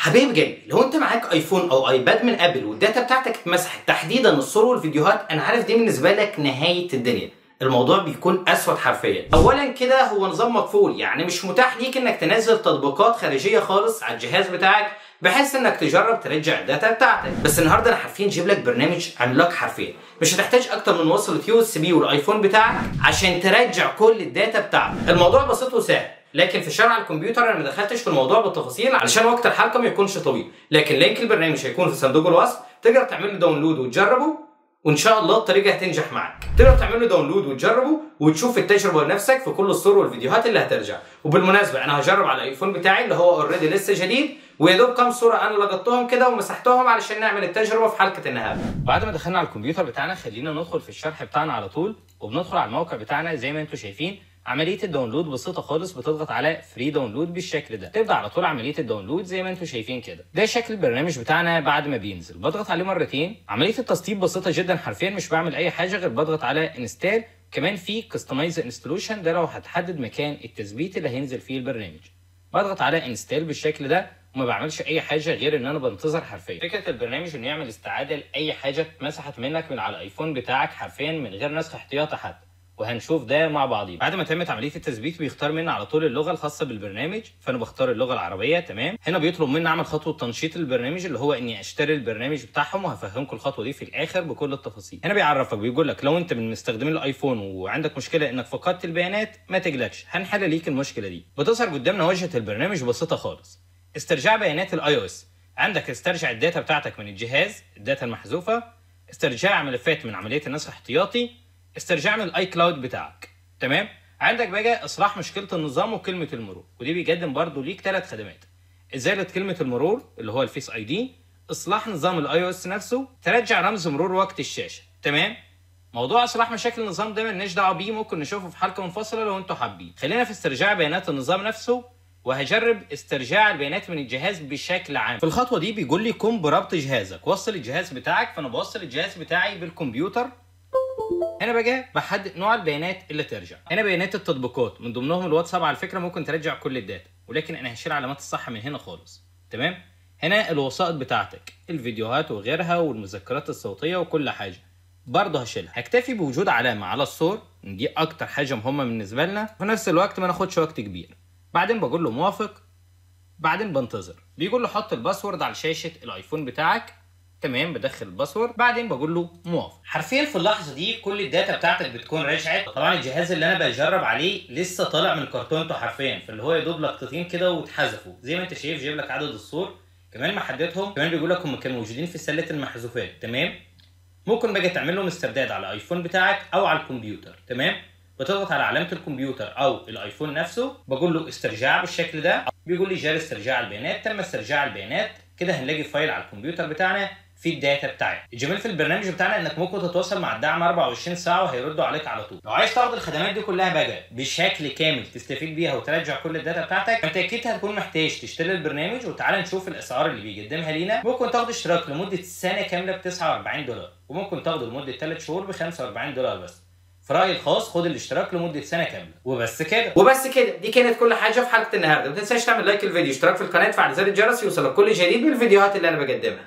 حبيب قلبي لو انت معاك ايفون او ايباد من ابل والداتا بتاعتك اتمسحت تحديدا الصور والفيديوهات انا عارف دي بالنسبه لك نهايه الدنيا الموضوع بيكون اسود حرفيا اولا كده هو نظام مقفول يعني مش متاح ليك انك تنزل تطبيقات خارجيه خالص على الجهاز بتاعك بحيث انك تجرب ترجع الداتا بتاعتك بس النهارده انا حرفيا جيب لك برنامج عملاق حرفيا مش هتحتاج اكتر من وصله يو اس بي والايفون بتاعك عشان ترجع كل الداتا بتاعتك الموضوع بسيط وسهل لكن في شرح الكمبيوتر انا ما دخلتش في الموضوع بالتفاصيل علشان وقت الحلقه ما يكونش طويل لكن لينك البرنامج هيكون في صندوق الوصف تقدر تعمل له داونلود وتجربه وان شاء الله الطريقه هتنجح معاك تقدر تعمل له داونلود وتجربه وتشوف التجربه لنفسك في كل الصور والفيديوهات اللي هترجع وبالمناسبه انا هجرب على الايفون بتاعي اللي هو اوريدي لسه جديد ويا دوب كام صوره انا لقطتهم كده ومسحتهم علشان نعمل التجربه في حلقه النهارده بعد ما دخلنا على الكمبيوتر بتاعنا خلينا ندخل في الشرح بتاعنا على طول وبندخل على الموقع بتاعنا زي ما انتم شايفين عمليه الداونلود بسيطه خالص بتضغط على فري داونلود بالشكل ده تبدا على طول عمليه الداونلود زي ما انتم شايفين كده ده شكل البرنامج بتاعنا بعد ما بينزل بضغط عليه مرتين عمليه التسطيب بسيطه جدا حرفيا مش بعمل اي حاجه غير بضغط على انستال كمان في كستمايز انستلوشن ده لو هتحدد مكان التثبيت اللي هينزل فيه البرنامج بضغط على انستال بالشكل ده وما بعملش اي حاجه غير ان انا بنتظر حرفيا فكره البرنامج انه يعمل استعاده لاي حاجه اتمسحت منك من على الايفون بتاعك حرفيا من غير نسخ احتياطي حتى وهنشوف ده مع بعضينا بعد ما تمت عمليه التثبيت بيختار منا على طول اللغه الخاصه بالبرنامج فانا بختار اللغه العربيه تمام هنا بيطلب مني اعمل خطوه تنشيط البرنامج اللي هو اني اشتري البرنامج بتاعهم وهفهمكم الخطوه دي في الاخر بكل التفاصيل هنا بيعرفك بيقول لك لو انت من مستخدمين الايفون وعندك مشكله انك فقدت البيانات ما تقلقش هنحل ليك المشكله دي بتظهر قدامنا واجهه البرنامج بسيطه خالص استرجاع بيانات الاي او اس عندك استرجع الداتا بتاعتك من الجهاز الداتا المحذوفه استرجاع ملفات من عمليه النسخ احتياطي استرجاع من الاي كلاود بتاعك تمام عندك بقى اصلاح مشكله النظام وكلمه المرور ودي بيقدم برضو ليك ثلاث خدمات ازاله كلمه المرور اللي هو الفيس اي دي اصلاح نظام الاي او اس نفسه ترجع رمز مرور وقت الشاشه تمام موضوع اصلاح مشاكل النظام ده مالناش دعوه بيه ممكن نشوفه في حلقه منفصله لو انتوا حابين خلينا في استرجاع بيانات النظام نفسه وهجرب استرجاع البيانات من الجهاز بشكل عام في الخطوه دي بيقول لي قم بربط جهازك وصل الجهاز بتاعك فانا بوصل الجهاز بتاعي بالكمبيوتر هنا بقى بحدد نوع البيانات اللي ترجع هنا بيانات التطبيقات من ضمنهم الواتساب على فكره ممكن ترجع كل الداتا ولكن انا هشيل علامات الصح من هنا خالص تمام هنا الوسائط بتاعتك الفيديوهات وغيرها والمذكرات الصوتيه وكل حاجه برضه هشيلها هكتفي بوجود علامه على الصور دي اكتر حاجه مهمه بالنسبه لنا في نفس الوقت ما ناخدش وقت كبير بعدين بقول له موافق بعدين بنتظر بيقول له حط الباسورد على شاشه الايفون بتاعك تمام بدخل الباسورد بعدين بقول له موافق حرفيا في اللحظه دي كل الداتا بتاعتك بتكون رجعت طبعا الجهاز اللي انا بجرب عليه لسه طالع من كرتونته حرفيا فاللي هو يا دوب لقطتين كده واتحذفوا زي ما انت شايف جايب لك عدد الصور كمان محددهم كمان بيقول لك هم كانوا موجودين في سله المحذوفات تمام ممكن بقى تعمل لهم استرداد على الايفون بتاعك او على الكمبيوتر تمام بتضغط على علامه الكمبيوتر او الايفون نفسه بقول له استرجاع بالشكل ده بيقول لي جاري استرجاع البيانات تم استرجاع البيانات كده هنلاقي فايل على الكمبيوتر بتاعنا في الداتا بتاعتك الجميل في البرنامج بتاعنا انك ممكن تتواصل مع الدعم 24 ساعه وهيردوا عليك على طول لو عايز تاخد الخدمات دي كلها بقى بشكل كامل تستفيد بيها وترجع كل الداتا بتاعتك فانت اكيد هتكون محتاج تشتري البرنامج وتعالى نشوف الاسعار اللي بيقدمها لينا ممكن تاخد اشتراك لمده سنه كامله ب 49 دولار وممكن تاخده لمده 3 شهور ب 45 دولار بس في رايي الخاص خد الاشتراك لمده سنه كامله وبس كده وبس كده دي كانت كل حاجه في حلقه النهارده ما تنساش تعمل لايك الفيديو اشتراك في القناه وفعل زر الجرس يوصلك كل جديد من الفيديوهات اللي انا بقدمها